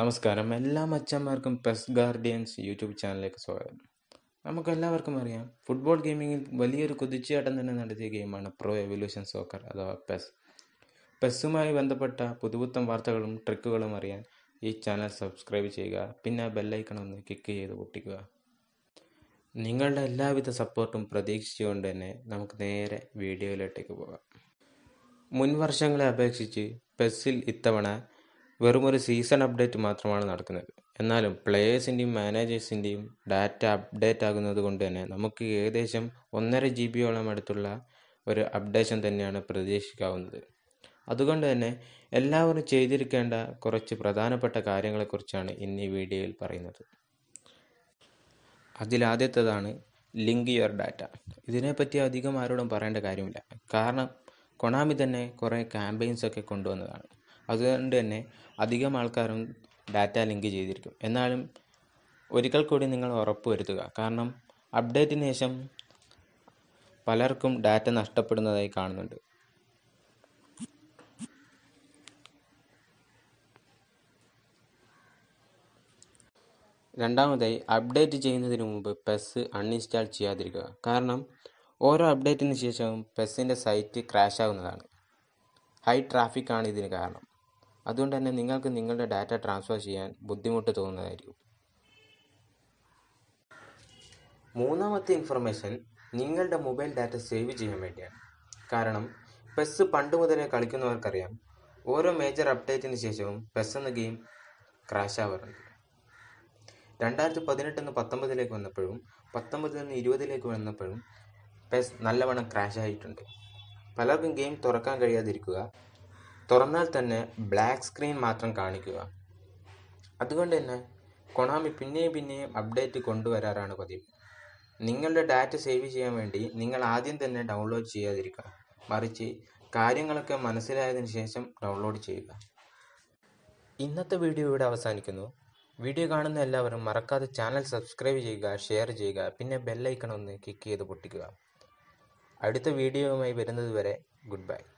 നമസ്കാരം എല്ലാ മച്ചന്മാർക്കും pes guardians YouTube ചാനലിലേക്ക് സ്വാഗതം നമുക്കെല്ലാവർക്കും അറിയാം ഫുട്ബോൾ ഗെയിമിങ്ങിൽ വലിയൊരു കുതിച്ചുചാട്ടം തന്നെ നടത്തിയ ഗെയിമാണ് പ്രോ എവല്യൂഷൻ സോക്കർ അഥവാ പെസ് പെസ്സുമായി ബന്ധപ്പെട്ട പുതുപുത്തൻ വാർത്തകളും ട്രിക്കുകളും അറിയാൻ ഈ ചാനൽ സബ്സ്ക്രൈബ് ചെയ്യുക പിന്നെ ബെല്ലൈക്കൺ ഒന്ന് ക്ലിക്ക് ചെയ്ത് പൊട്ടിക്കുക നിങ്ങളുടെ എല്ലാവിധ സപ്പോർട്ടും പ്രതീക്ഷിച്ചുകൊണ്ട് തന്നെ നമുക്ക് നേരെ വീഡിയോയിലോട്ടേക്ക് പോകാം മുൻ വർഷങ്ങളെ അപേക്ഷിച്ച് പെസ്സിൽ ഇത്തവണ വെറുമൊരു സീസൺ അപ്ഡേറ്റ് മാത്രമാണ് നടക്കുന്നത് എന്നാലും പ്ലേയേഴ്സിൻ്റെയും മാനേജേഴ്സിൻ്റെയും ഡാറ്റ അപ്ഡേറ്റ് ആകുന്നത് കൊണ്ട് തന്നെ നമുക്ക് ഏകദേശം ഒന്നര ജി ബിയോളം അടുത്തുള്ള ഒരു അപ്ഡേഷൻ തന്നെയാണ് പ്രതീക്ഷിക്കാവുന്നത് അതുകൊണ്ട് തന്നെ എല്ലാവരും ചെയ്തിരിക്കേണ്ട കുറച്ച് പ്രധാനപ്പെട്ട കാര്യങ്ങളെക്കുറിച്ചാണ് ഇന്ന് ഈ വീഡിയോയിൽ പറയുന്നത് അതിലാദ്യത്തേതാണ് ലിങ്ക് യുവർ ഡാറ്റ ഇതിനെപ്പറ്റി അധികം ആരോടും പറയേണ്ട കാര്യമില്ല കാരണം കൊണാമി തന്നെ കുറേ ക്യാമ്പയിൻസ് ഒക്കെ കൊണ്ടുവന്നതാണ് അതുകൊണ്ട് തന്നെ അധികം ആൾക്കാരും ഡാറ്റ ലിങ്ക് ചെയ്തിരിക്കും എന്നാലും ഒരിക്കൽ കൂടി നിങ്ങൾ ഉറപ്പ് വരുത്തുക കാരണം അപ്ഡേറ്റിന് ശേഷം പലർക്കും ഡാറ്റ നഷ്ടപ്പെടുന്നതായി കാണുന്നുണ്ട് രണ്ടാമതായി അപ്ഡേറ്റ് ചെയ്യുന്നതിന് മുമ്പ് പെസ് അൺഇൻസ്റ്റാൾ ചെയ്യാതിരിക്കുക കാരണം ഓരോ അപ്ഡേറ്റിന് ശേഷവും പെസ്സിൻ്റെ സൈറ്റ് ക്രാഷ് ആകുന്നതാണ് ഹൈ ട്രാഫിക് ആണ് ഇതിന് കാരണം അതുകൊണ്ട് തന്നെ നിങ്ങൾക്ക് നിങ്ങളുടെ ഡാറ്റ ട്രാൻസ്ഫർ ചെയ്യാൻ ബുദ്ധിമുട്ട് തോന്നുന്നതായിരിക്കും മൂന്നാമത്തെ ഇൻഫർമേഷൻ നിങ്ങളുടെ മൊബൈൽ ഡാറ്റ സേവ് ചെയ്യാൻ വേണ്ടിയാണ് കാരണം പെസ് പണ്ട് മുതലേ കളിക്കുന്നവർക്കറിയാം ഓരോ മേജർ അപ്ഡേറ്റിന് ശേഷവും പെസ് എന്ന ഗെയിം ക്രാഷ് ആവാറുണ്ട് രണ്ടായിരത്തി പതിനെട്ടിൽ നിന്ന് പത്തൊമ്പതിലേക്ക് വന്നപ്പോഴും പത്തൊമ്പതിൽ നിന്ന് ഇരുപതിലേക്ക് വന്നപ്പോഴും പെസ് നല്ലവണ്ണം ക്രാഷ് ആയിട്ടുണ്ട് പലർക്കും ഗെയിം തുറക്കാൻ കഴിയാതിരിക്കുക തുറന്നാൽ തന്നെ ബ്ലാക്ക് സ്ക്രീൻ മാത്രം കാണിക്കുക അതുകൊണ്ട് തന്നെ കൊണാമി പിന്നെയും പിന്നെയും അപ്ഡേറ്റ് കൊണ്ടുവരാറാണ് പതിവ് നിങ്ങളുടെ ഡാറ്റ സേവ് ചെയ്യാൻ വേണ്ടി നിങ്ങൾ ആദ്യം തന്നെ ഡൗൺലോഡ് ചെയ്യാതിരിക്കുക മറിച്ച് കാര്യങ്ങളൊക്കെ മനസ്സിലായതിനു ശേഷം ഡൗൺലോഡ് ചെയ്യുക ഇന്നത്തെ വീഡിയോ ഇവിടെ അവസാനിക്കുന്നു വീഡിയോ കാണുന്ന എല്ലാവരും മറക്കാതെ ചാനൽ സബ്സ്ക്രൈബ് ചെയ്യുക ഷെയർ ചെയ്യുക പിന്നെ ബെല്ലൈക്കൺ ഒന്ന് ക്ലിക്ക് ചെയ്ത് പൊട്ടിക്കുക അടുത്ത വീഡിയോയുമായി വരുന്നത് വരെ ഗുഡ് ബൈ